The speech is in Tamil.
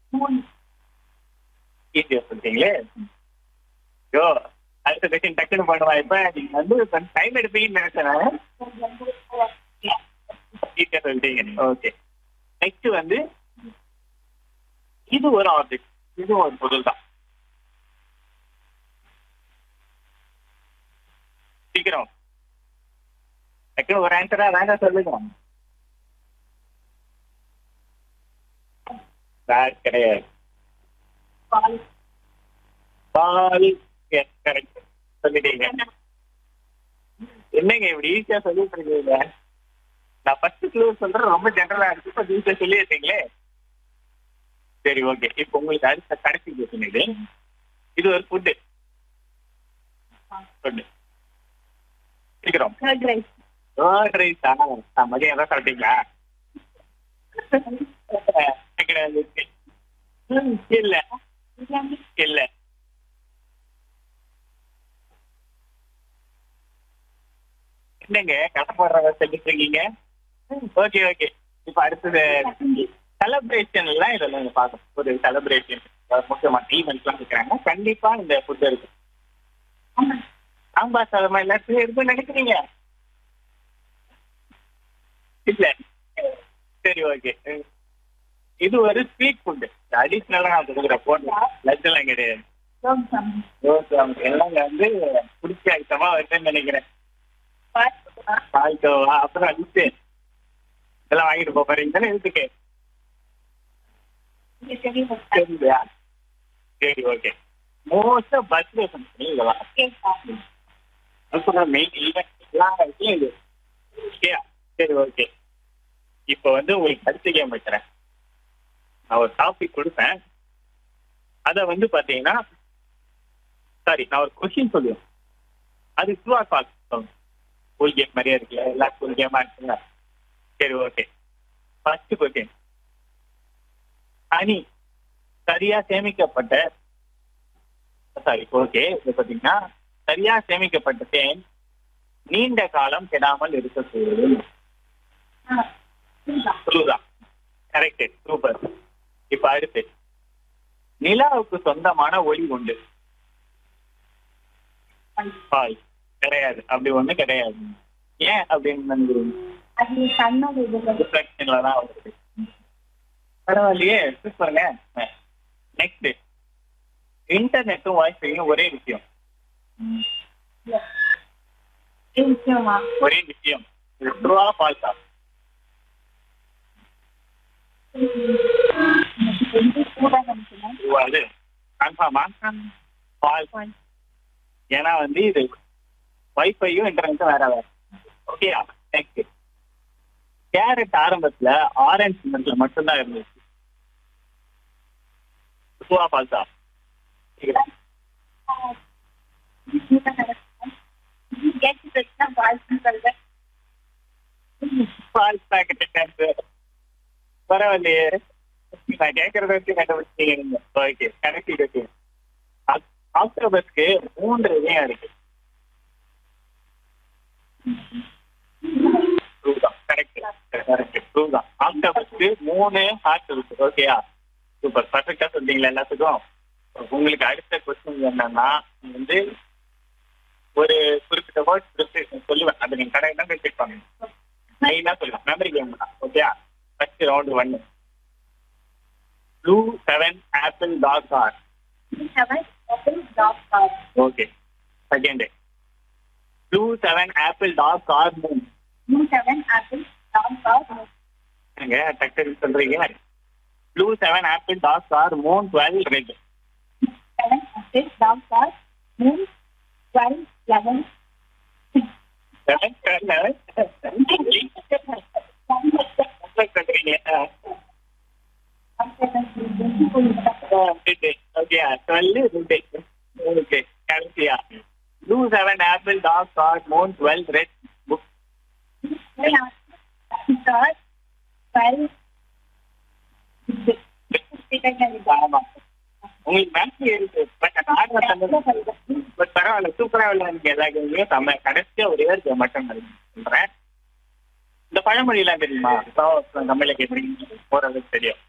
மூணு ஈஸியா சொல்லிட்டீங்களே யோ அடுத்த கொஸ்டின் டக்குன்னு பண்ணுவா இப்ப நீங்க வந்து டைம் எடுப்பீங்கன்னு நினைச்சேன் ஈஸியா சொல்லிட்டீங்க ஓகே நெக்ஸ்ட் வந்து இது ஒரு ஆப்ஜெக்ட் இது ஒரு பொருள் தான் சீக்கிரம் டக்குன்னு ஒரு ஆன்சரா வேண்டாம் சொல்லுங்க That கிடையாது பால் பால் கரெக்ட் சொல்லிட்டீங்க என்னங்க இப்படி ஈஸியா சொல்லிட்டு இருக்கீங்க நான் ஃபர்ஸ்ட் க்ளூ சொல்றேன் ரொம்ப ஜெனரலா இருக்கு இப்போ ஈஸியா சொல்லியிருக்கீங்களே சரி ஓகே இப்போ உங்களுக்கு அடுத்த கடைசி கொஸ்டின் இது இது ஒரு ஃபுட்டு ஃபுட்டு சீக்கிரம் கர்ட் ரைஸ் கர்ட் ரைஸ் தான் மதியம் ஏதாவது சாப்பிட்டீங்களா கிடையாது. ம், இல்ல இல்ல என்னங்க கதை போடுறத சொல்லிட்டு இருக்கீங்க ஓகே ஓகே இப்ப அடுத்தது செலிப்ரேஷன் எல்லாம் இதெல்லாம் நீங்க பார்க்கணும் ஒரு செலிப்ரேஷன் முக்கியமான ஈவெண்ட்ஸ் எல்லாம் இருக்கிறாங்க கண்டிப்பா இந்த ஃபுட் இருக்கு சாம்பார் சாதமா எல்லாத்துலயும் இருக்குன்னு நினைக்கிறீங்க இல்ல சரி ஓகே இது ஒரு ஸ்வீட் ஃபுட் அடிஷ்னலா நான் கொடுக்குறேன் போடலாம் லட்டு எல்லாம் கிடையாது ரோம் சாமி ரோஸ் ஆம்லெட் எல்லாம் இங்க வந்து பிடிச்ச ஐட்டமா வருதுன்னு நினைக்கிறேன் பால் பால்கோவா அப்புறம் அடிச்சு இதெல்லாம் வாங்கிட்டு போக போறீங்க தானே இதுக்கு இது தெரியும் சரியா சரி ஓகே மோஸ்டா பர்த்டே ஃபங்க்ஷன் இதெல்லாம் கேக்கா அப்புறம் மெயின் ஈவெண்ட் எல்லாம் இடத்துலயும் இது ஓகேயா சரி ஓகே இப்போ வந்து உங்களுக்கு அடுத்த கேம் வைக்கிறேன் நான் ஒரு டாபிக் கொடுப்பேன் அதை வந்து பார்த்தீங்கன்னா சாரி நான் ஒரு கொஸ்டின் சொல்லுவேன் அது true or false school game மாதிரியே இருக்குல்ல எல்லா ஸ்கூல் கேமா இருக்குல்ல சரி ஓகே ஃபர்ஸ்ட் கொஸ்டின் அணி சரியா சேமிக்கப்பட்ட சாரி ஓகே இது பார்த்தீங்கன்னா சரியா சேமிக்கப்பட்ட தேன் நீண்ட காலம் கெடாமல் இருக்கக்கூடும் ட்ரூதான் கரெக்ட் சூப்பர் இப்ப அடுத்து நிலாவுக்கு சொந்தமான ஒளி உண்டு பால் கிடையாது அப்படி ஒண்ணு கிடையாது ஏன் அப்படின்னு நினைக்கிறீங்க அது கண்ணோட இது ரிஃப்ளெக்ஷன்ல தான் வருது பரவாயில்லையே சூப்பருங்க நெக்ஸ்ட் இன்டர்நெட்டும் வைஃபையும் ஒரே விஷயம் நிச்சயமா ஒரே விஷயம் இது ட்ரூவா ஃபால்ஸா எனக்கு கூட நினைக்கிறேன் அது கன்ஃபார்மா ஃபால்ஸ் ஏன்னா வந்து இது வைஃபையும் இன்டர்நெட்டும் வேற வேற ஓகே நெக்ஸ்ட் கேரட் ஆரம்பத்துல ஆரஞ்சு சிமெண்ட்ல மட்டும்தான் இருந்துச்சு ட்ரூவா ஃபால்ஸா ஃபால்ஸ் பேக்கெட் பரவாயில்லையே நான் கேட்கறத வச்சு கண்டுபிடிச்சீங்க நீங்க ஓகே கடைசி இருக்கு ஆக்டோபஸ்க்கு மூன்று இதயம் இருக்கு True தான் கரெக்ட் கரெக்ட் ட்ரூ தான் ஆக்டோபஸ்க்கு மூணு ஹார்ட் இருக்கு ஓகேயா சூப்பர் பர்ஃபெக்டா சொல்றீங்களா எல்லாத்துக்கும் உங்களுக்கு அடுத்த கொஸ்டின் என்னன்னா நீங்க வந்து ஒரு குறிப்பிட்ட வேர்ட் சொல்லுவேன் அதை நீங்க கரெக்டா ரிப்பீட் பண்ணுங்க மெயினா சொல்லுவேன் மெமரி கேம் தான் ஓகேயா ஃபர்ஸ்ட் ரவுண்ட் ஒன்னு blue seven apple dog R okay second blue seven apple dog R moon நீங்க டக்கு சொல்றீங்க blue seven apple dog R moon twelve red seven twelve சொல்றீங்க ஓகே டுவெல் ரெட் ஓகே கடைசியா blue seven apple dog R moon twelve red book ஆமா உங்களுக்கு மேட்ச் இருக்கு பட் பட் பரவாயில்ல சூப்பரா விளையாடுங்க எல்லா கேமையும் செம்ம கடைசியா ஒரே ஒரு மட்டும் சொல்றேன் இந்த பழமொழி எல்லாம் தெரியுமா தமிழ்ல கேட்பீங்க ஓரளவுக்கு தெரியும்